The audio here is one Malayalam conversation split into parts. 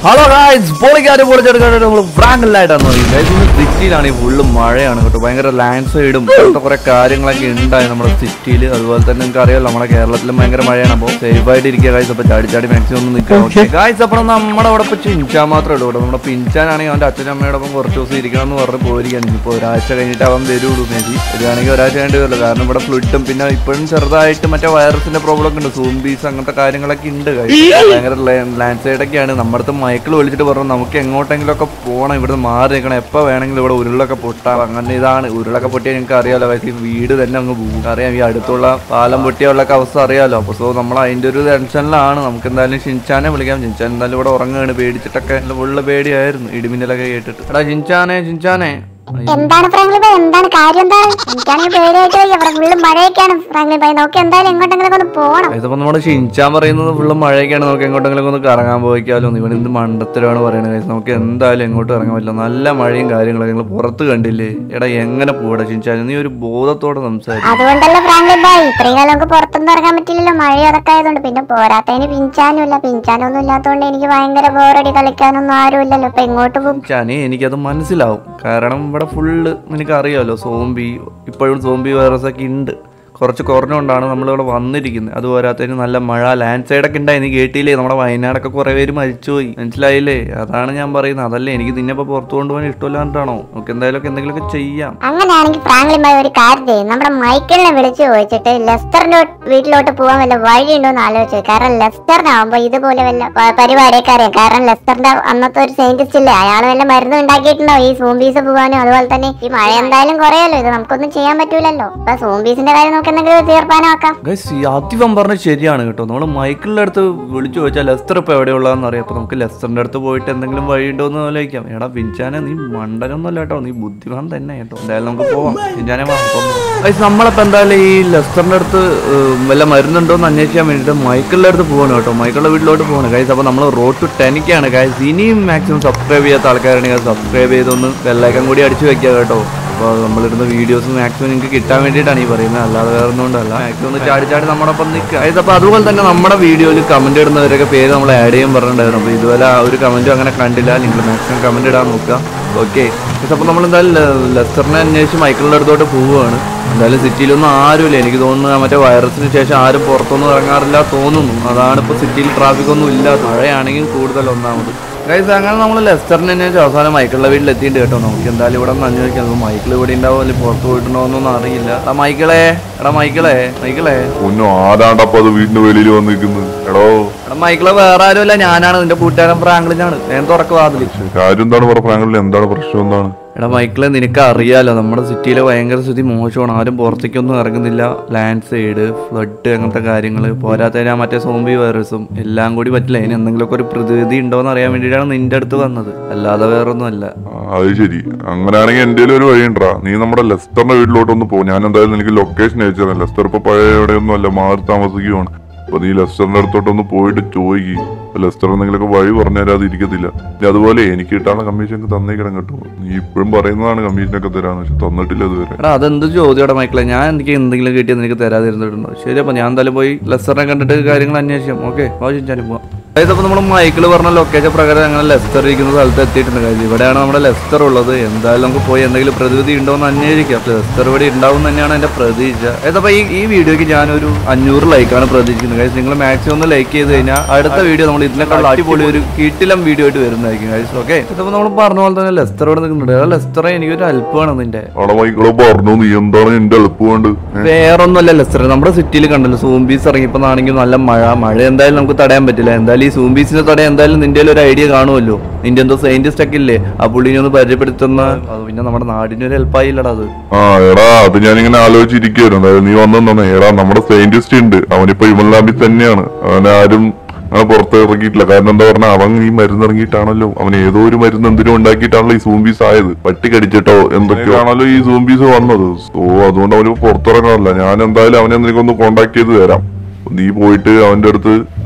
ഹലോ ഗായ്സ് പൊളിക്കാര് പൊളിച്ചെടുക്കാനായിട്ട് നമ്മൾ ഫ്രാങ്കലായിട്ടാണ് സിറ്റിയിലാണ് ഈ ഫുള്ള് മഴയാണ് കേട്ടോ ഭയങ്കര ലാൻഡ് സൈഡും അങ്ങനത്തെ കുറെ കാര്യങ്ങളൊക്കെ ഉണ്ടായി നമ്മുടെ സിറ്റിയിൽ അതുപോലെ തന്നെ നിങ്ങൾക്ക് അറിയാലോ നമ്മുടെ കേരളത്തിലും ഭയങ്കര മഴയാണ് അപ്പോൾ സേഫ് ആയിട്ട് ഇരിക്കുക ഗായ്സ് അപ്പോൾ ചാടി ചാടി മാക്സിമം ഒന്ന് നിൽക്കാം ഗായ്സ് അപ്പോൾ നമ്മുടെ അവിടെ ഇപ്പോൾ ചിഞ്ചാൻ മാത്രമേ ഉള്ളൂ കേട്ടോ നമ്മുടെ പിഞ്ചാനാണെങ്കിൽ അവൻ്റെ അച്ഛനും അമ്മയോടൊപ്പം കുറച്ച് ദിവസം ഇരിക്കണം എന്ന് പറഞ്ഞ് പോയിരിക്കാൻ ഇപ്പോൾ ഒരാഴ്ച കഴിഞ്ഞിട്ട് അവൻ വരുള്ളൂ മേബി വരികയാണെങ്കിൽ ഒരാഴ്ച കഴിഞ്ഞിട്ട് വരുള്ളൂ കാരണം ഇവിടെ ഫ്ലുഡും പിന്നെ ഇപ്പോഴും ചെറുതായിട്ട് മറ്റേ വൈറസിന്റെ പ്രോബ്ലം ഒക്കെ ഉണ്ട് സൂംബീസ് അങ്ങനത്തെ കാര്യങ്ങളൊക്കെ ഉണ്ട് guys. ഭയങ്കര ലാൻഡ് സൈഡൊക്കെയാണ് നമ്മുടെ അടുത്ത് മൈക്കിൾ വിളിച്ചിട്ട് പറഞ്ഞു നമുക്ക് എങ്ങോട്ടെങ്കിലും ഒക്കെ പോകണം ഇവിടുന്ന് മാറി നിൽക്കണം എപ്പോൾ വേണമെങ്കിലും ഇവിടെ ഉരുളൊക്കെ പൊട്ടാം അങ്ങനെ ഇതാണ് ഉരുളൊക്കെ പൊട്ടിയാൽ നിങ്ങൾക്ക് അറിയാലോ guys. ഈ വീട് തന്നെ അങ്ങ് പോകും അറിയാം ഈ അടുത്തുള്ള പാലം പൊട്ടിയുള്ളൊക്കെ അവസ്ഥ അറിയാലോ അപ്പോൾ സോ നമ്മൾ അതിൻ്റെ ഒരു ടെൻഷനിലാണ് നമുക്ക് എന്തായാലും ഷിൻചാനെ വിളിക്കാം ഷിൻചാൻ എന്തായാലും ഇവിടെ ഉറങ്ങുകയാണ് പേടിച്ചിട്ടൊക്കെ ഫുള്ള് പേടിയായിരുന്നു ഇടിമിന്നലൊക്കെ കേട്ടിട്ട് എടാ ഷിൻചാനെ ഷിൻചാനെ എന്താണ് ഫ്രാങ്ക്ലി ഭായ് എന്താണ് കാര്യം എന്താണ് എനിക്കാണെങ്കിൽ പേടിയായിട്ട് വയ്യ ഇവിടെ ഫുള്ള് മഴയൊക്കെയാണ് ഫ്രാങ്ക്ലി ഭായ് നോക്കി എന്തായാലും എങ്ങോട്ടെങ്കിലും ഒന്ന് പോകണം ഇതിപ്പോ നമ്മുടെ ഷിൻചാൻ പറയുന്നത് ഫുള്ള് മഴയൊക്കെയാണ് നമുക്ക് എങ്ങോട്ടെങ്കിലും ഒന്ന് കറങ്ങാൻ പോയിക്കാലോ ഇവിടെ എന്ത് മണ്ടത്തരമാണ് പറയുന്നത് guys. നമുക്ക് എന്തായാലും എങ്ങോട്ടും ഇറങ്ങാൻ പറ്റില്ല നല്ല മഴയും കാര്യങ്ങളൊക്കെ നിങ്ങൾ പുറത്ത് കണ്ടില്ലേ എടാ എങ്ങനെ പോടാ ഷിൻചാൻ നീ ഒരു ബോധത്തോടെ സംസാരിക്കും അതുകൊണ്ടല്ല ഫ്രാങ്ക്ലി ഭായ് ഇത്രയും കാലം നമുക്ക് പുറത്തൊന്നും ഇറങ്ങാൻ പറ്റില്ലല്ലോ മഴ അതൊക്കെ ആയതുകൊണ്ട് പിന്നെ പോരാത്തതിന് പിഞ്ചാനും ഇല്ല പിഞ്ചാനൊന്നും ഇല്ലാത്തതുകൊണ്ട് എനിക്ക് ഭയങ്കര ബോറടി കളിക്കാനൊന്നും ആരും ഇല്ലല്ലോ ഇപ്പൊ എങ്ങോട്ട് പോകും ഷിൻചാനെ എനിക്കത് മനസ്സിലാവും കാരണം ഇവിടെ ഫുള്ള് നിനക്ക് അറിയാലോ സോംബി ഇപ്പോഴും സോംബി വൈറസ് ഒക്കെ ഉണ്ട് കുറച്ച് കുറഞ്ഞുകൊണ്ടാണ് നമ്മളിവിടെ വന്നിരിക്കുന്നത് അത് പോരാത്തതിന് നല്ല മഴ ലാൻഡ് സൈഡൊക്കെ ഉണ്ടായി നീ കേട്ടില്ലേ നമ്മുടെ വയനാടൊക്കെ കുറേ പേര് മരിച്ചുപോയി മനസ്സിലായില്ലേ അതാണ് ഞാൻ പറയുന്നത് അതല്ലേ എനിക്ക് നിന്നെപ്പോൾ പുറത്തു കൊണ്ടുപോകാൻ ഇഷ്ടമില്ലാണ്ടാണോ നമുക്ക് എന്തായാലും എന്തെങ്കിലുമൊക്കെ ചെയ്യാം അങ്ങനെയാണെങ്കിൽ ഫ്രാങ്ക്ലിൻ ഭായ് ഒരു കാര്യം ചെയ്യും നമ്മുടെ മൈക്കിളിനെ വിളിച്ചു ചോദിച്ചിട്ട് ലെസ്റ്ററിന്റെ വീട്ടിലോട്ട് പോകാൻ വല്ല വഴിയുണ്ടോ എന്ന് ആലോചിച്ചു കാരണം ലെസ്റ്ററിനാവുമ്പോ ഇതുപോലെ വല്ല പ- പരിപാടിയൊക്കെ അറിയാം കാരണം ലെസ്റ്ററിന്റെ അന്നത്തെ ഒരു സയന്റിസ്റ്റ് ഇല്ലേ അയാൾ വല്ല മരുന്ന് ഉണ്ടാക്കിയിട്ടുണ്ടോ ഈ സൂംബീസ് പോകാനും അതുപോലെ തന്നെ ഈ മഴ എന്തായാലും കുറയല്ലോ ഇത് നമുക്കൊന്നും ചെയ്യാൻ പറ്റൂലല്ലോ അപ്പൊ സൂംബീസിന്റെ കാര്യം നമുക്ക് എന്തെങ്കിലും തീർപ്പാനാക്കാം ഗൈസ് ഈ ആദ്യം പറഞ്ഞത് ശരിയാണ് കേട്ടോ നമ്മൾ മൈക്കിളിൻ്റെ അടുത്ത് വിളിച്ചു ചോദിച്ചാൽ ലെസ്റ്റർ ഇപ്പോൾ എവിടെയുള്ളതെന്ന് അറിയാം അപ്പോൾ നമുക്ക് ലെസ്റ്ററിൻ്റെ അടുത്ത് പോയിട്ട് എന്തെങ്കിലും വഴിയുണ്ടോ എന്ന് ആലോചിക്കാം എടാ പിഞ്ചാനെ നീ മണ്ടനൊന്നുമല്ല കേട്ടോ നീ ബുദ്ധിമാൻ തന്നെ കേട്ടോ എന്തായാലും നമുക്ക് പോവാം പിഞ്ചാനെ വാ ഗൈസ് നമ്മളിപ്പോൾ എന്തായാലും ഈ ലെസ്റ്ററിൻ്റെ അടുത്ത് ഏഹ്, വല്ല മരുന്നുണ്ടോ എന്ന് അന്വേഷിക്കാൻ വേണ്ടിയിട്ട് മൈക്കിളിൻ്റെ അടുത്ത് പോകണം കേട്ടോ മൈക്കിളിൻ്റെ വീട്ടിലോട്ട് പോകണം ഗൈസ് അപ്പോൾ നമ്മൾ റോഡ് ടു ടെനിക്കാണ് ഗൈസ് ഇനിയും മാക്സിമം സബ്സ്ക്രൈബ് ചെയ്യാത്ത ആൾക്കാരാണെങ്കിൽ സബ്സ്ക്രൈബ് ചെയ്തൊന്ന് ബെല്ലൈക്കൻ കൂടി അടിച്ചു വെക്കുക കേട്ടോ അപ്പോൾ നമ്മളിടുന്ന വീഡിയോസ് മാക്സിമം നിങ്ങൾക്ക് കിട്ടാൻ വേണ്ടിയിട്ടാണ് ഈ പറയുന്നത് അല്ലാതെ വേറെ ഒന്നുകൊണ്ടല്ല മാക്സിമം ഒന്ന് ചാടി ചാടി നമ്മളൊപ്പം നിൽക്കുക അതായത് അപ്പോൾ അതുപോലെ തന്നെ നമ്മുടെ വീഡിയോയിൽ കമൻറ്റ് ഇടുന്നവരൊക്കെ പേര് നമ്മൾ ആഡ് ചെയ്യാൻ പറഞ്ഞിട്ടുണ്ടായിരുന്നു അപ്പോൾ ഇതുപോലെ ആ ഒരു കമൻറ്റും അങ്ങനെ കണ്ടില്ല നിങ്ങൾ മാക്സിമം കമൻറ്റ് ഇടാൻ നോക്കുക ഓക്കെ അപ്പോൾ നമ്മൾ എന്തായാലും ലെ- ലെസ്റ്ററിനെ അന്വേഷിച്ച് മൈക്കിളിൻ്റെ അടുത്തോട്ട് പോവുകയാണ് എന്തായാലും സിറ്റിയിലൊന്നും ആരുമില്ല എനിക്ക് തോന്നുന്നു മറ്റേ വൈറസിന് ശേഷം ആരും പുറത്തൊന്നും ഇറങ്ങാറില്ല തോന്നുന്നു അതാണ് ഇപ്പോൾ സിറ്റിയിൽ ട്രാഫിക് ഒന്നും ഇല്ലാത്ത മഴയാണെങ്കിൽ കൂടുതൽ ഒന്നാമത് ഗൈസ് അങ്ങനെ നമ്മൾ ലെസ്റ്ററിനെ അന്വേഷിച്ച് അവസാനം മൈക്കിളിന്റെ വീട്ടിൽ എത്തിയിട്ട് കേട്ടോ നമുക്ക് എന്തായാലും ഇവിടെ നിന്ന് അന്വേഷിക്കാം മൈക്കിൾ ഇവിടെ ഉണ്ടാവും അല്ലെങ്കിൽ പുറത്ത് പോയിട്ടുണ്ടോ എന്നൊന്നും അറിയില്ല എടാ മൈക്കിളെ എടാ മൈക്കിളെ മൈക്കിളെ ഒന്നും ആരാണ്ടപ്പോ അത് വീടിന്റെ വെളിയിൽ വന്നിരിക്കുന്നത് എടോ എടാ മൈക്കിളെ വേറെ ആരുമല്ല ഞാനാണ് നിന്റെ കൂട്ടുകാരൻ ഫ്രാങ്ക്ലിനാണ് ഞാൻ തുറക്ക് വാതില് കാര്യം എന്താണ് പറ ഫ്രാങ്കിൽ എന്താണ് പ്രശ്നം എന്താണ് എടാ മൈക്കിളെ നിനക്ക് അറിയാലോ നമ്മുടെ സിറ്റിയിലെ ഭയങ്കര സ്ഥിതി മോശമാണ് ആരും പുറത്തേക്കൊന്നും ഇറങ്ങുന്നില്ല ലാൻഡ് സൈഡ് ഫ്ലഡ് അങ്ങനത്തെ കാര്യങ്ങൾ പോരാത്തതിന് ആ മറ്റേ സോംബി വൈറസും എല്ലാം കൂടി പറ്റില്ല അതിന് എന്തെങ്കിലുമൊക്കെ ഒരു പ്രതിവിധി ഉണ്ടോ എന്ന് അറിയാൻ വേണ്ടിയിട്ടാണ് നിന്റെ അടുത്ത് വന്നത് അല്ലാതെ വേറൊന്നും അല്ല ആ, അത് ശരി അങ്ങനെയാണെങ്കിൽ എന്റെ ഒരു വഴിയുണ്ടാ നീ നമ്മുടെ ലെസ്റ്ററിന്റെ വീട്ടിലോട്ട് ഒന്ന് പോ ഞാൻ എന്തായാലും എനിക്ക് ലൊക്കേഷൻ അയച്ചു തരാം ലെസ്റ്റർ ഇപ്പൊ പഴയ എവിടെയൊന്നും അല്ല മാറി താമസിക്കുകയാണ് അപ്പൊ നീ ലെസ്റ്ററിന്റെ അടുത്തോട്ടൊന്ന് പോയിട്ട് ചോദിക്കും ലെസ്റ്റർ എന്തെങ്കിലുമൊക്കെ വഴി പറഞ്ഞു തരാതെ ഇരിക്കത്തില്ല ഇനി അതുപോലെ എനിക്ക് കിട്ടാനുള്ള കമ്മീഷൻ തന്നേക്കണം കേട്ടോ നീ ഇപ്പോഴും പറയുന്നതാണ് കമ്മീഷനൊക്കെ തരാന്ന് പക്ഷെ തന്നിട്ടില്ല ഇതുവരെ എടാ അതെന്ത് ചോദ്യമാണ് മൈക്കിളെ ഞാൻ എനിക്ക് എന്തെങ്കിലും കിട്ടിയത് നിനക്ക് തരാതിരുന്നിട്ടുണ്ടോ ശരി അപ്പൊ ഞാൻ എന്തായാലും പോയി ലെസ്റ്ററിനെ കണ്ടിട്ട് കാര്യങ്ങൾ അന്വേഷിക്കാം ഓക്കെ ആവശ്യം പോവാം അതായത് അപ്പോൾ നമ്മൾ മൈക്കിൾ പറഞ്ഞ ലൊക്കേഷൻ പ്രകാരം ഞങ്ങൾ ലെസ്റ്റർ ഇരിക്കുന്ന സ്ഥലത്ത് എത്തിയിട്ടുണ്ട് കാര്യം ഇവിടെയാണ് നമ്മുടെ ലെസ്റ്റർ ഉള്ളത് എന്തായാലും നമുക്ക് പോയി എന്തെങ്കിലും പ്രതിവിധി ഉണ്ടോ എന്ന് അന്വേഷിക്കാം ലെസ്റ്റർ ഇവിടെ ഉണ്ടാവും എന്ന് തന്നെയാണ് എൻ്റെ പ്രതീക്ഷ അതായത് അപ്പോൾ ഈ ഈ വീഡിയോക്ക് ഞാനൊരു അഞ്ഞൂറ് ലൈക്കാണ് പ്രതീക്ഷിക്കുന്നത് കാര്യം നിങ്ങൾ മാക്സിമം ഒന്ന് ലൈക്ക് ചെയ്ത് കഴിഞ്ഞാൽ അടുത്ത വീഡിയോ നമ്മൾ ഇതിനേക്കാൾ അടിപൊളി ഒരു കിട്ടിലം വീഡിയോ ആയിട്ട് വരുന്നതായിരിക്കും കാര്യം ഓക്കെ ഇതിപ്പോൾ നമ്മൾ പറഞ്ഞ പോലെ തന്നെ ലെസ്റ്റർ ഇവിടെ നിൽക്കുന്നുണ്ട് ആ ലെസ്റ്ററെ എനിക്കൊരു അല്പമാണ് നിന്റെ അവിടെ മൈക്കിളെ പറഞ്ഞു നീ എന്താണ് എന്റെ എളുപ്പം കൊണ്ട് വേറൊന്നുമല്ല ലെസ്റ്റർ നമ്മുടെ സിറ്റിയിൽ കണ്ടല്ലോ സൂംബീസ് ഇറങ്ങിയപ്പോഴാണെങ്കിൽ നല്ല മഴ മഴ എന്തായാലും നമുക്ക് തടയാൻ പറ്റില്ല എന്തായാലും ഈ സൂംബീസിനെ തടയാൻ എന്തായാലും നിന്റെ ഒരു ഐഡിയ കാണുമല്ലോ നിന്റെ എന്തോ സയന്റിസ്റ്റ് ഒക്കെ ഇല്ലേ ആ പുള്ളിനെ ഒന്ന് പരിചയപ്പെടുത്തുന്ന അത് പിന്നെ നമ്മുടെ നാടിന് ഒരു ഹെൽപ്പായില്ലടാ അത് ആ എടാ അത് ഞാനിങ്ങനെ ആലോചിച്ചിരിക്കുവായിരുന്നു അതായത് നീ വന്നെന്നാണ് എടാ നമ്മുടെ സയന്റിസ്റ്റ് ഉണ്ട് അവനിപ്പോ ഇവൻ ലാബിൽ തന്നെയാണ് അവനാരും അങ്ങനെ പുറത്ത് ഇറങ്ങിയിട്ടില്ല കാരണം എന്താ പറഞ്ഞാൽ അവൻ ഈ മരുന്ന് ഇറങ്ങിയിട്ടാണല്ലോ അവൻ ഏതോ ഒരു മരുന്ന് എന്തിനും ഉണ്ടാക്കിയിട്ടാണല്ലോ ഈ സൂംബീസ് ആയത് പട്ടി കടിച്ചിട്ടോ എന്തൊക്കെയാണല്ലോ ഈ സൂംബീസ് വന്നത് സോ അതുകൊണ്ട് അവന് പുറത്തിറങ്ങാറില്ല ഞാൻ എന്തായാലും അവനെ നിനക്കൊന്ന് കോണ്ടാക്ട് ചെയ്ത് തരാം നീ പോയിട്ട് അവന്റെ അടുത്ത്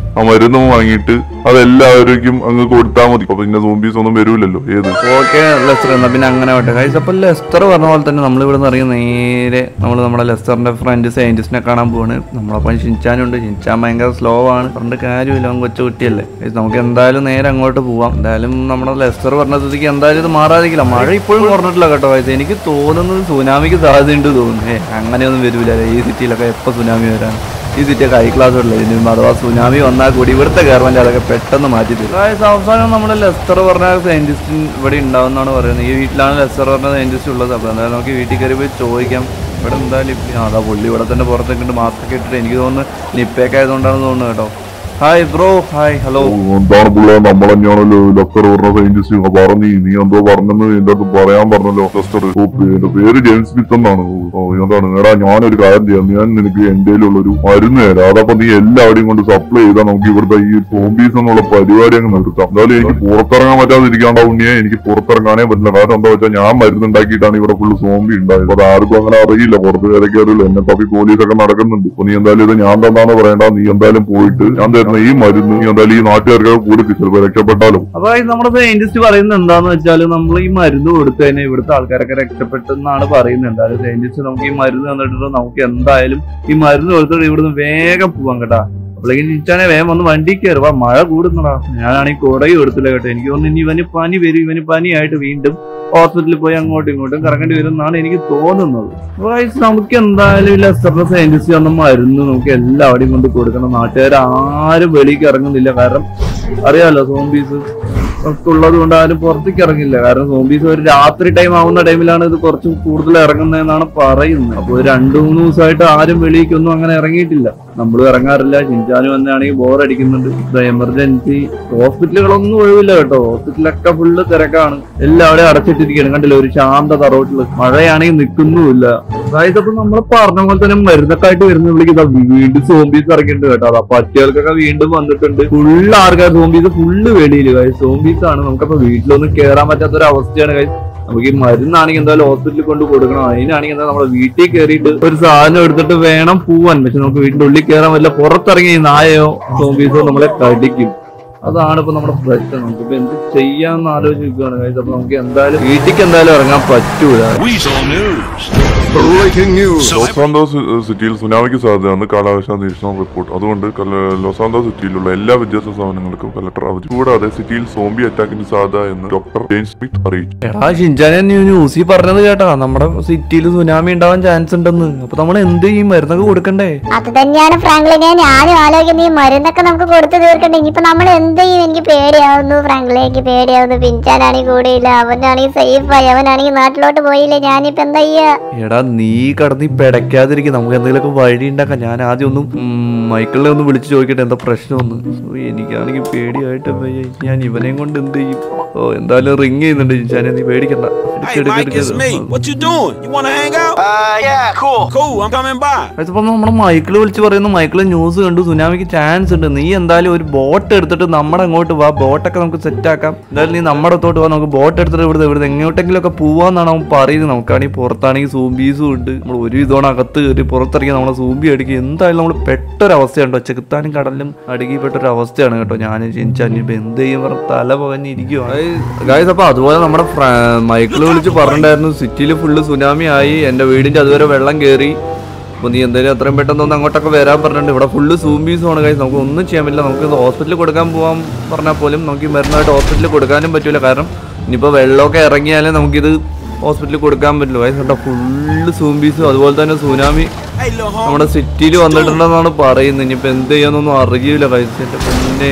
ആ മരുന്നും വാങ്ങിയിട്ട് അതെല്ലാവർക്കും അങ്ങ് കൊടുത്താൽ മതി അപ്പൊ പിന്നെ സോംബീസ് ഒന്നും വരൂലല്ലോ ഏത് ഓക്കെ ലെസ്റ്റർ എന്നാ പിന്നെ അങ്ങനെ ആവട്ടെ ഗൈസ് അപ്പോൾ ലെസ്റ്റർ പറഞ്ഞ പോലെ തന്നെ നമ്മൾ ഇവിടെ നിന്ന് ഇറങ്ങി നേരെ നമ്മൾ നമ്മുടെ ലെസ്റ്ററിന്റെ ഫ്രണ്ട് സയന്റിസ്റ്റിനെ കാണാൻ പോവാണ് നമ്മളപ്പം ഷിൻചാനുണ്ട് ഷിൻചാൻ ഭയങ്കര സ്ലോ ആണ് പറഞ്ഞിട്ട് കാര്യമില്ല അവൻ കൊച്ചു കുട്ടിയല്ലേ Guys, നമുക്ക് എന്തായാലും നേരെ അങ്ങോട്ട് പോവാം എന്തായാലും നമ്മുടെ ലെസ്റ്റർ പറഞ്ഞ സ്ഥിതിക്ക് എന്തായാലും ഇത് മാറാതിരിക്കില്ല മഴ ഇപ്പോഴും കുറഞ്ഞിട്ടില്ല കേട്ടോ ഗൈസ് എനിക്ക് തോന്നുന്നത് സുനാമിക്ക് സാധ്യതയുണ്ട് തോന്നുന്നു ഏ അങ്ങനെയൊന്നും വരൂല ഈ സിറ്റിയിലൊക്കെ എപ്പോൾ സുനാമി വരാൻ ഈ സിറ്റിയൊക്കെ ഹൈ ക്ലാസ് ഉള്ളത് ഇനി അഥവാ സുനാമി വന്നാൽ കൂടി ഇവിടുത്തെ ഗവൺമെന്റ് അതൊക്കെ പെട്ടെന്ന് മാറ്റി തരും അതായത് അവസാനം നമ്മുടെ ലെസ്റ്റർ പറഞ്ഞ സയന്റിസ്റ്റ് ഇവിടെ ഉണ്ടാവുന്നതാണ് പറയുന്നത് ഈ വീട്ടിലാണ് ലെസ്റ്റർ പറഞ്ഞ സയന്റിസ്റ്റ് ഉള്ളത് അപ്പോൾ എന്തായാലും നമുക്ക് വീട്ടിൽ കയറി പോയി ചോദിക്കാം ഇവിടെ എന്തായാലും ഇപ്പ- ആ, അതാ പുള്ളി ഇവിടെ തന്നെ പുറത്തേക്ക് ഉണ്ട് മാസ്ക് ഒക്കെ ഇട്ടിട്ട് എനിക്ക് തോന്നുന്നു നിപ്പയൊക്കെ ആയതുകൊണ്ടാണെന്ന് തോന്നുന്നു കേട്ടോ ഹായ് ബ്രോ ഹായ് ഹലോ എന്താണ് പിള്ളേ നമ്മൾ തന്നെയാണല്ലോ ലക്കർ പറഞ്ഞ സയന്റിസ്റ്റ് പറഞ്ഞു നീ എന്തോ പറഞ്ഞെന്ന് എന്റെ അടുത്ത് പറയാൻ പറഞ്ഞല്ലോ ലസ്റ്റർ ഓ എന്റെ പേര് ജെയിംസ് സ്മിത്ത് എന്നാണ് ഓ എന്താണ് എടാ ഞാനൊരു കാര്യം ചെയ്യാം ഞാൻ നിനക്ക് എന്റെ ഒരു മരുന്ന് തരാം അതപ്പോ നീ എല്ലാവരെയും കൊണ്ട് സപ്ലൈ ചെയ്താൽ നമുക്ക് ഇവിടുത്തെ ഈ സോംബീസ് എന്നുള്ള പരിപാടി അങ്ങ് നിർത്താം എന്തായാലും എനിക്ക് പുറത്തിറങ്ങാൻ പറ്റാതിരിക്കാണ്ട ഉണ്ണിയെ എനിക്ക് പുറത്തിറങ്ങാനേ പറ്റില്ല കാരണം എന്താ വെച്ചാൽ ഞാൻ മരുന്നുണ്ടാക്കിയിട്ടാണ് ഇവിടെ ഫുള്ള് സോംബി ഉണ്ടായത് അപ്പൊ അത് ആർക്കും അങ്ങനെ അറിയില്ല പുറത്ത് കയറൊക്കെ അറിയില്ല എന്നെ തപ്പി പോലീസൊക്കെ നടക്കുന്നുണ്ട് അപ്പൊ നീ എന്തായാലും ഇത് ഞാൻ തന്നാണ് പറയണ്ട നീ എന്തായാലും പോയിട്ട് ഞാൻ തരുന്ന ഈ മരുന്ന് നീ എന്തായാലും ഈ നാട്ടുകാർക്ക് കൊടുക്ക് ചിലപ്പോൾ രക്ഷപ്പെട്ടാലും അപ്പൊ guys, നമ്മുടെ സയന്റിസ്റ്റ് പറയുന്നത് എന്താന്ന് വെച്ചാൽ നമ്മൾ ഈ മരുന്ന് കൊടുത്തു കഴിഞ്ഞാൽ ഇവിടുത്തെ ആൾക്കാരൊക്കെ രക്ഷപ്പെട്ടെന്നാണ് പറയുന്നത് എന്തായാലും സയന്റിസ്റ്റ് നമുക്ക് ഈ മരുന്ന് തന്നിട്ട് നമുക്ക് എന്തായാലും ഈ മരുന്ന് കൊടുത്തിട്ട് ഇവിടുന്ന് വേഗം പോവാം കേട്ടാ അപ്പോഴേക്കും ചിച്ചാനെ വേഗം വന്ന് വണ്ടി കയറുക മഴ കൂടുന്നടാ ഞാനാണെങ്കിൽ കുടയും എടുത്തില്ല കേട്ടോ എനിക്ക് തോന്നുന്നു ഇനി ഇവന് പനി വരും ഇവന് പനിയായിട്ട് വീണ്ടും ഹോസ്പിറ്റലിൽ പോയി അങ്ങോട്ടും ഇങ്ങോട്ടും കറങ്ങേണ്ടി വരും എന്നാണ് എനിക്ക് തോന്നുന്നത് അപ്പൊ guys, നമുക്ക് എന്തായാലും ഈ ലെസ്റ്ററിന്റെ സയന്റിസ്റ്റ് വന്ന മരുന്ന് നമുക്ക് എല്ലാവരുടെയും കൊണ്ട് കൊടുക്കണം നാട്ടുകാർ ആരും വെളിക്ക് ഇറങ്ങുന്നില്ല കാരണം അറിയാലോ സോംബീസ് ഒക്കെ ഉള്ളത് കൊണ്ട് ആരും പുറത്തേക്ക് ഇറങ്ങില്ല കാരണം സോംബീസ് ഒരു രാത്രി ടൈം ആവുന്ന ടൈമിലാണ് ഇത് കുറച്ച് കൂടുതൽ ഇറങ്ങുന്നതെന്നാണ് പറയുന്നത് അപ്പോൾ ഒരു രണ്ടു മൂന്ന് ദിവസമായിട്ട് ആരും വെളിയിക്കൊന്നും അങ്ങനെ ഇറങ്ങിയിട്ടില്ല നമ്മളും ഇറങ്ങാറില്ല ചിഞ്ചാനും വന്നാണെങ്കിൽ ബോറടിക്കുന്നുണ്ട് എമർജൻസി ഹോസ്പിറ്റലുകളൊന്നും ഒഴിവില്ല കേട്ടോ ഹോസ്പിറ്റലൊക്കെ ഫുള്ള് തിരക്കാണ് എല്ലാവരും അടച്ചിട്ടിരിക്കുകയാണ് കണ്ടില്ല ഒരു ശാന്തത റോട്ടില് മഴയാണെങ്കിൽ നിൽക്കുന്നുമില്ല അതായത് അപ്പൊ നമ്മൾ പറഞ്ഞ പോലെ തന്നെ മരുന്നൊക്കെ ആയിട്ട് വരുന്ന വിളിക്കുന്ന വീണ്ടും സോംബീസ് ഇറങ്ങിയിട്ടുണ്ട് കേട്ടോ അതാ പറ്റികൾക്കൊക്കെ വീണ്ടും വന്നിട്ടുണ്ട് ഫുള്ള് ആൾക്കാർ സോംബീസ് ഫുള്ള് വെളിയിൽ സോംബീസ് ആണ് നമുക്കപ്പോ വീട്ടിലൊന്നും കേറാൻ പറ്റാത്ത ഒരു അവസ്ഥയാണ് guys. നമുക്ക് ഈ മരുന്നാണെങ്കിൽ എന്തായാലും ഹോസ്പിറ്റലിൽ കൊണ്ട് കൊടുക്കണം അതിനാണെങ്കിൽ എന്താ നമ്മുടെ വീട്ടിൽ കയറിയിട്ട് ഒരു സാധനം എടുത്തിട്ട് വേണം പോവാൻ പക്ഷെ നമുക്ക് വീടിന്റെ ഉള്ളിൽ കയറാൻ പറ്റില്ല പുറത്തിറങ്ങി ഈ നായയോ സോംബീസോ നമ്മളെ കടിക്കും അതാണ് ഇപ്പൊ നമ്മുടെ പ്രശ്നം നമുക്കിപ്പോ എന്ത് ചെയ്യാന്ന് ആലോചിക്കുകയാണ് guys. അപ്പൊ നമുക്ക് എന്തായാലും വീട്ടിലേക്ക് എന്തായാലും ഇറങ്ങാൻ പറ്റൂല Weasel News. Breaking news. Los Santos സിറ്റിയിൽ സുനാമിക്ക് സാധ്യതയാണ് കാലാവസ്ഥാ നിരീക്ഷണ റിപ്പോർട്ട് അതുകൊണ്ട് കല- ലോസ് സാന്തോസ് സിറ്റിയിലുള്ള എല്ലാ വിദ്യാഭ്യാസ സ്ഥാപനങ്ങൾക്കും കലക്ടർ അവധി കൂടാതെ സിറ്റിയിൽ സോംബി അറ്റാക്കിന് സാധ്യത എന്ന് ഡോക്ടർ ജെയിംസ് സ്മിത്ത് അറിയിച്ചു എടാ ഷിൻചാനെ നീ ന്യൂസിൽ പറഞ്ഞത് കേട്ടാ നമ്മുടെ സിറ്റിയിൽ സുനാമി ഉണ്ടാവാൻ ചാൻസ് ഉണ്ടെന്ന് അപ്പൊ നമ്മൾ എന്ത് ചെയ്യും മരുന്നൊക്കെ കൊടുക്കണ്ടേ അത് തന്നെയാണ് ഫ്രാങ്ക്ലിനെ ഞാനും ആലോചിക്കുന്നത് ഈ മരുന്നൊക്കെ നമുക്ക് കൊടുത്തു തീർക്കണ്ടേ ഇനിയിപ്പോ നമ്മൾ എന്ത് ചെയ്യും എനിക്ക് പേടിയാവുന്നു ഫ്രാങ്ക്ലിനെ എനിക്ക് പേടിയാവുന്നു പിഞ്ചാനാണെങ്കിൽ കൂടെയില്ല അവനാണെങ്കിൽ സേഫ് ആയി അവനാണെങ്കിൽ നാട്ടിലോട്ട് പോയില്ലേ ഞാനിപ്പോ എന്താ ചെയ്യാ എടാ നീ കടന്ന് ഈ പെടയ്ക്കാതിരിക്കും നമുക്ക് എന്തെങ്കിലുമൊക്കെ വഴി ഉണ്ടാക്കാം ഞാൻ ആദ്യം ഒന്നും മൈക്കിളിനെ ഒന്ന് വിളിച്ച് ചോദിക്കട്ടെ എന്താ പ്രശ്നമൊന്ന് ഓ, എനിക്കാണെങ്കിൽ പേടിയായിട്ട് വയ്യ. ഞാൻ ഇവനെയും കൊണ്ട് എന്ത് ചെയ്യും ഓ എന്തായാലും റിങ് ചെയ്യുന്നുണ്ട് ജിൻചാനെ നീ പേടിക്കണ്ട എടുക്ക്, Hey, എടുക്ക്, Mike, എടുക്ക്. it's me. What you doing? You want to hang out? Uh, yeah, cool. Cool, I'm coming by. അതിപ്പോ നമ്മുടെ മൈക്കിൾ വിളിച്ച് പറയുന്നു മൈക്കിൾ ന്യൂസ് കണ്ടു സുനാമിക്ക് ചാൻസ് ഉണ്ട് നീ എന്തായാലും ഒരു ബോട്ട് എടുത്തിട്ട് നമ്മുടെ അങ്ങോട്ട് വാ ബോട്ടൊക്കെ നമുക്ക് സെറ്റ് ആക്കാം എന്തായാലും നീ നമ്മുടെ അടുത്തോട്ട് വാ നമുക്ക് ബോട്ട് എടുത്തിട്ട് ഇവിടുത്തെ ഇവിടുത്തെ എങ്ങോട്ടെങ്കിലും ഒക്കെ പോവാന്നാണ് അവൻ പറയുന്നത് നമുക്കാണെങ്കിൽ പുറത്താണെങ്കിൽ സൂംബീസും ഉണ്ട് നമ്മൾ ഒരു വിധമാണ് അകത്ത് കയറി പുറത്തിറങ്ങി നമ്മളെ സൂമ്പി അടിക്കുക എന്തായാലും നമ്മൾ പെട്ടൊരവസ്ഥയുണ്ടോ ചെകുത്താനും കടലിലും അടുക്കിപ്പെട്ടൊരു അവസ്ഥയാണ് കേട്ടോ ഞാൻ ജനിച്ചാൽ ഇപ്പൊ എന്ത് ചെയ്യും പറഞ്ഞ തല പുകഞ്ഞിരിക്കുവാണ് ഗായ്സ് അപ്പൊ അതുപോലെ നമ്മുടെ മൈക്കിൾ വിളിച്ച് പറഞ്ഞിട്ടുണ്ടായിരുന്നു സിറ്റിയിൽ ഫുള്ള് സുനാമി ആയി എന്റെ വീടിന്റെ അതുവരെ വെള്ളം കയറി അപ്പോൾ നീ എന്തായാലും എത്രയും പെട്ടെന്ന് ഒന്ന് അങ്ങോട്ടൊക്കെ വരാൻ പറഞ്ഞിട്ടുണ്ട് ഇവിടെ ഫുള്ള് സൂംബീസ് ആണ് കഴിച്ച് നമുക്ക് ഒന്നും ചെയ്യാൻ പറ്റില്ല നമുക്ക് ഇത് ഹോസ്പിറ്റലിൽ കൊടുക്കാൻ പോകാൻ പറഞ്ഞാൽ പോലും നമുക്ക് ഈ മരുന്നായിട്ട് ഹോസ്പിറ്റലിൽ കൊടുക്കാനും പറ്റില്ല കാരണം ഇനിയിപ്പോൾ വെള്ളമൊക്കെ ഇറങ്ങിയാലേ നമുക്കിത് ഹോസ്പിറ്റലിൽ കൊടുക്കാൻ പറ്റുള്ളൂ കഴിച്ച് കേട്ടോ ഫുള്ള് സൂംബീസും അതുപോലെ തന്നെ സുനാമി Hey, little homie. നമ്മുടെ സിറ്റിയിൽ വന്നിട്ടുണ്ടെന്നാണ് പറയുന്നത് ഇനിയിപ്പോൾ എന്ത് ചെയ്യാന്നൊന്നും അറിയില്ല കഴിച്ച് എൻ്റെ പിന്നെ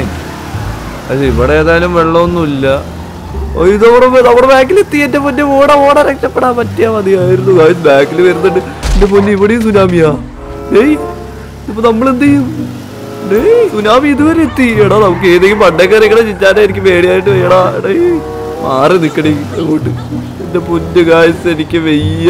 അത് ഇവിടെ ഏതായാലും വെള്ളമൊന്നുമില്ല ഓ, ഇതോടെ വേ- നമ്മുടെ ബാക്കിലെത്തി എന്റെ പൊന്നെ ഓടാ ഓടാ രക്ഷപ്പെടാൻ പറ്റിയാ മതിയായിരുന്നു ബാക്കിൽ വരുന്നുണ്ട് എന്റെ പൊന്നെ ഇവിടെയും സുനാമിയാ ഏയ് ഇപ്പൊ നമ്മൾ എന്ത് ചെയ്യും ഡേയ് സുനാമി ഇതുവരെ എത്തി എടാ നമുക്ക് ഏതെങ്കിലും പണ്ടൊക്കെ ഇറങ്ങണ ചിച്ചാനെ എനിക്ക് പേടിയായിട്ട് എടാ എടേ മാറി നിക്കണേ അങ്ങോട്ട് എന്റെ പൊന്ന് കാഴ്ച എനിക്ക് വെയ്യ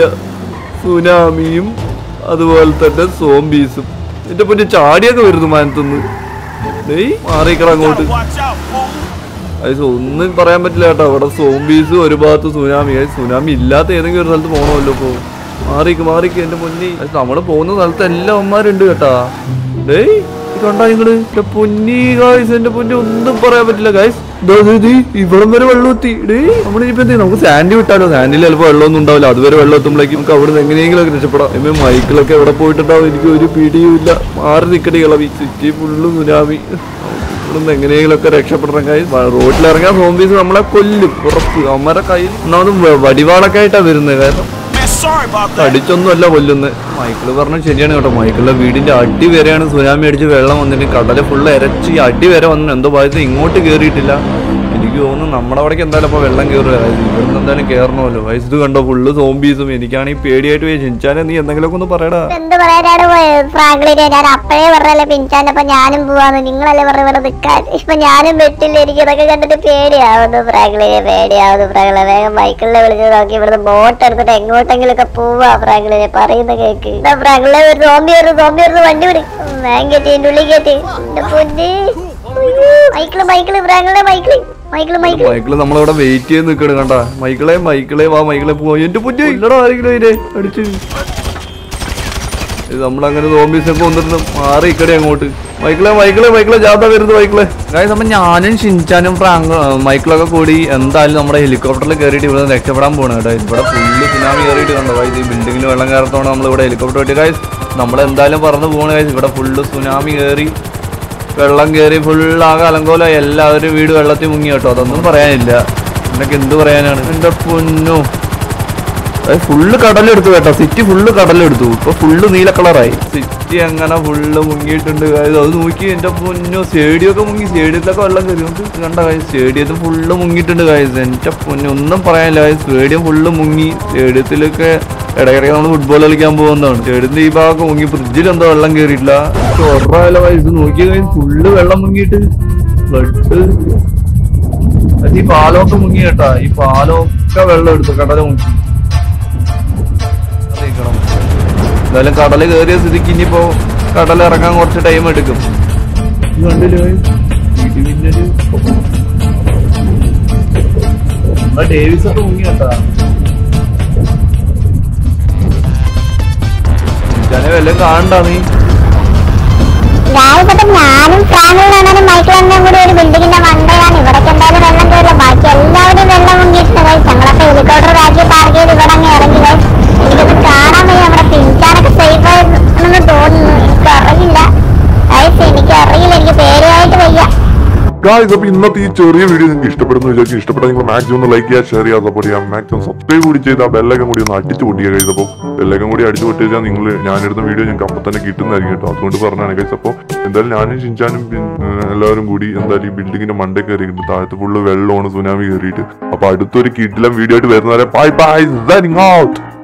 സുനാമിയും അതുപോലെ തന്നെ സോംബീസും എന്റെ പൊന്നെ ചാടിയൊക്കെ വരുന്നു മാനത്തുനിന്ന് ഡേയ് മാറിക്കട അങ്ങോട്ട് Gotta watch out, fool. അത് ഒന്നും പറയാൻ പറ്റില്ല കേട്ടോ അവിടെ സോംബീസ് ഒരു ഭാഗത്ത് സുനാമി അത് സുനാമി ഇല്ലാത്ത ഏതെങ്കിലും ഒരു സ്ഥലത്ത് പോകണമല്ലോ ഇപ്പോ മാറിക്ക് മാറിക്ക് എന്റെ മുന്നിൽ അത് നമ്മള് പോകുന്ന സ്ഥലത്ത് എല്ലാ അമ്മമാരുണ്ട് കേട്ടാ ഡേയ് കണ്ടാ നിങ്ങള് എന്റെ പൊന്നി ഗായ്സ് എന്റെ പൊന്നി ഒന്നും പറയാൻ പറ്റില്ല ഗായ്സ് ഇവിടം വരെ വെള്ളം എത്തി ഡേ നമ്മളിപ്പോ എന്ത് ചെയ്യും? നമുക്ക് സാൻഡ് വിട്ടാലോ സാൻഡിൽ ചിലപ്പോൾ വെള്ളമൊന്നും ഉണ്ടാവില്ല അതുവരെ വെള്ളം എത്തുമ്പോഴേക്കും നമുക്ക് അവിടെ നിന്ന് എങ്ങനെയെങ്കിലും ഒക്കെ രക്ഷപ്പെടാം എമ്മ മൈക്കിളൊക്കെ എവിടെ പോയിട്ടുണ്ടാവും എനിക്ക് ഒരു പിടിയും ഇല്ല മാറി നിൽക്കണേ ഇളവി ചുറ്റി ഫുള്ള് സുനാമി ഇവിടുന്ന് എങ്ങനെയെങ്കിലുമൊക്കെ രക്ഷപ്പെടണം കൈ റോഡിലിറങ്ങിയ സോംബീസ് നമ്മളെ കൊല്ലും ഉറപ്പ് അവന്മാരെ കയ്യിൽ ഒന്നാമതും വ- വടിവാളൊക്കെ ആയിട്ടാ വരുന്നത് കാരണം Man, sorry about that. അടിച്ചൊന്നും അല്ല കൊല്ലുന്നത് മൈക്കിള് പറഞ്ഞത് ശരിയാണ് കേട്ടോ മൈക്കിളിന്റെ വീടിന്റെ അടി വരെയാണ് സുനാമി അടിച്ച് വെള്ളം വന്നിട്ട് കടല് ഫുള്ള് എരച്ച് ഈ അടി വരെ വന്നു എന്തോ ഭാഗത്ത് ഇങ്ങോട്ട് കയറിയിട്ടില്ല എനിക്ക് തോന്നുന്നു നമ്മുടെ അവിടേക്ക് എന്തായാലും ഇപ്പൊ വെള്ളം കയറില്ല ഇവിടുന്ന് എന്തായാലും കയറണമല്ലോ വയസ്സ് ഇത് കണ്ടോ ഫുള്ള് സോംബീസും എനിക്കാണെങ്കിൽ പേടിയായിട്ട് പോയി ചിഞ്ചാനെ നീ എന്തെങ്കിലുമൊക്കെ ഒന്ന് പറയടാ എന്ത് പറയാനാണ് ഫ്രാങ്ക്ലിനെ ഞാൻ അപ്പഴേ പറഞ്ഞല്ലേ പിഞ്ചാനപ്പൊ ഞാനും പോവാന്ന് നിങ്ങളല്ലേ പറഞ്ഞ ഇവിടെ നിൽക്കാൻ ഇപ്പൊ ഞാനും പറ്റില്ല എനിക്ക് ഇതൊക്കെ കണ്ടിട്ട് പേടിയാവുന്നു ഫ്രാങ്ക്ലിനെ പേടിയാവുന്നു ഫ്രാങ്ക്ലിനെ വേഗം മൈക്കിളിനെ വിളിച്ച് നോക്കി ഇവിടുന്ന് ബോട്ട് എടുത്തിട്ട് എങ്ങോട്ടെങ്കിലും ഒക്കെ പോവാ ഫ്രാങ്ക്ലിനെ പറയുന്ന കേക്ക് എന്താ ഫ്രാങ്ക്ലിനെ ഒരു സോംബി ഒരു സോംബി ഒരു വണ്ടി വിളി വേഗം കയറ്റി എന്റെ ഉള്ളിൽ കയറ്റി എന്റെ പൊന്നി മൈക്കിള് മൈക്കിള് ഫ്രാങ്ക്ലിനെ മൈക്കിള് മൈക്കിള് മൈക്കിള് മൈക്കിള് നമ്മളിവിടെ വെയിറ്റ് ചെയ്ത് നിൽക്കണ് കണ്ട മൈക്കിളെ മൈക്കിളെ വാ മൈക്കിളെ പോയി എന്റെ പുറ്റി ഇല്ലടാ ആരെങ്കിലും അതിനെ അടിച്ച് ഇത് നമ്മളങ്ങനെ സോംബീസൊക്കെ വന്നിരുന്ന് മാറി ഇക്കടെ അങ്ങോട്ട് മൈക്കിളെ മൈക്കിളെ മൈക്കിളെ ജാഥ വരുന്നത് മൈക്കിളെ കാര്യം നമ്മ ഞാനും ഷിൻചാനും ഫ്രാങ്ക് മൈക്കിളൊക്കെ കൂടി എന്തായാലും നമ്മുടെ ഹെലികോപ്റ്ററിൽ കയറിയിട്ട് ഇവിടെ രക്ഷപ്പെടാൻ പോകണം കേട്ടോ ഇവിടെ ഫുള്ള് സുനാമി കയറിയിട്ട് കണ്ടോ കാര്യം ഈ ബിൽഡിങ്ങിൽ വെള്ളം കയറത്തോണ്ട് നമ്മൾ ഇവിടെ ഹെലികോപ്റ്റർ കിട്ടി കാര്യം നമ്മൾ എന്തായാലും പറന്ന് പോകണ കാര്യം ഇവിടെ ഫുള്ള് സുനാമി കയറി വെള്ളം കയറി ഫുള്ളാകെ അലങ്കോല എല്ലാവരും വീട് വെള്ളത്തിൽ മുങ്ങി കേട്ടോ അതൊന്നും പറയാനില്ല എന്നൊക്കെ എന്ത് പറയാനാണ് എന്റെ പൊന്നു ഫുള്ള് കടലെടുത്തു കേട്ടോ സിറ്റി ഫുള്ള് കടലെടുത്തു ഇപ്പൊ ഫുള്ള് നീല കളറായി സിറ്റി അങ്ങനെ ഫുള്ള് മുങ്ങിയിട്ടുണ്ട് guys. അത് നോക്കി എന്റെ പൊന്നു സ്റ്റേഡിയം ഒക്കെ മുങ്ങി സ്റ്റേഡിയത്തിലൊക്കെ വെള്ളം കയറി നമുക്ക് കണ്ട കാര്യം സ്റ്റേഡിയത്തിൽ ഫുള്ള് മുങ്ങിയിട്ടുണ്ട് കാര്യം എന്റെ പൊന്നു ഒന്നും പറയാനില്ല സ്റ്റേഡിയം ഫുള്ള് മുങ്ങി സ്റ്റേഡിയത്തിലൊക്കെ ഇടയ്ക്കിടയ്ക്ക് നമ്മൾ ഫുട്ബോൾ കളിക്കാൻ പോകുന്നതാണ് സ്റ്റേഡിയത്തിന്റെ ഈ ഭാഗമൊക്കെ മുങ്ങി ഫ്രിഡ്ജിൽ എന്തോ വെള്ളം കയറിയിട്ടില്ല ഉറപ്പായാലോ വയസ്സ് നോക്കിയ കഴിഞ്ഞ് ഫുള്ള് വെള്ളം മുങ്ങിയിട്ട് ബ്ലഡ് അത് ഈ പാലമൊക്കെ മുങ്ങി കേട്ടാ ഈ പാലമൊക്കെ വെള്ളം എടുത്തു കടല മുങ്ങി അറിയിക്കണം. എന്തായാലും കടല് കയറിയ സ്ഥിതിക്ക് ഇനിയിപ്പോ കടൽ ഇറങ്ങാൻ കുറച്ച് ടൈം എടുക്കും ഇത് കണ്ടില്ലേ ഇടിമിന്നല് ആ ഡേവിസ് ഒക്കെ മുങ്ങി കേട്ടാ ഇച്ചാനെ വല്ലതും കാണണ്ട നീ ഞാനിപ്പോ ഞാനും ഫ്രാങ്ക്ലിനാണാലും മൈക്കിളെണ്ണയും കൂടി ഒരു ബിൽഡിങ്ങിന്റെ മണ്ടയാണ് ഇവിടേക്ക് എന്തായാലും വെള്ളം കയറില്ല ബാക്കി എല്ലാവരും വെള്ളം മുങ്ങിയിട്ടുണ്ട് guys. ഞങ്ങളൊക്കെ ഹെലികോപ്റ്റർ ബാക്കി പാർക്ക് ചെയ്ത് ഇവിടെ അങ്ങ് ഇറങ്ങി guys. എനിക്കൊന്ന് കാണാൻ വയ്യ നമ്മുടെ പിഞ്ചാനൊക്കെ സേഫ് ആണെന്ന് തോന്നുന്നു എനിക്ക് അറിയില്ല ഗൈസ് എനിക്ക് അറിയില്ല എനിക്ക് പേടിയായിട്ട് വയ്യ ഗായ്സ് അപ്പൊ ഇന്നത്തെ ഈ ചെറിയ വീഡിയോ നിങ്ങൾക്ക് ഇഷ്ടപ്പെടുന്നു വിചാരിക്കും ഇഷ്ടപ്പെട്ടാൽ നിങ്ങൾ മാക്സിമം ഒന്ന് ലൈക്ക് ചെയ്യുക ഷെയർ ചെയ്യുക സപ്പോർട്ട് ചെയ്യാം മാക്സിമം സബ്സ്ക്രൈബ് കൂടി ചെയ്ത് ആ ബെല്ലൊക്കെ കൂടി ഒന്ന് അടിച്ചു പൊട്ടിക്കുക കഴിയുന്നത് അപ്പോൾ ബെല്ലൊക്കെ കൂടി അടിച്ചു പൊട്ടിച്ചാൽ നിങ്ങൾ ഞാനിടുന്ന വീഡിയോ നിങ്ങൾക്ക് അപ്പം തന്നെ കിട്ടുന്നതായിരിക്കും കേട്ടോ അതുകൊണ്ട് പറഞ്ഞാണ് ഗൈസ് അപ്പോൾ എന്തായാലും ഞാനും ചിഞ്ചാനും പിന്നെ എല്ലാവരും കൂടി എന്തായാലും ഈ ബിൽഡിങ്ങിന്റെ മണ്ടേ കയറിയിട്ടുണ്ട് താഴത്ത് ഫുള്ള് വെള്ളമാണ് സുനാമി കയറിയിട്ട് അപ്പൊ അടുത്തൊരു കിഡിലം വീഡിയോ ആയിട്ട് വരുന്നവരെ ബൈ ബൈ ഔട്ട്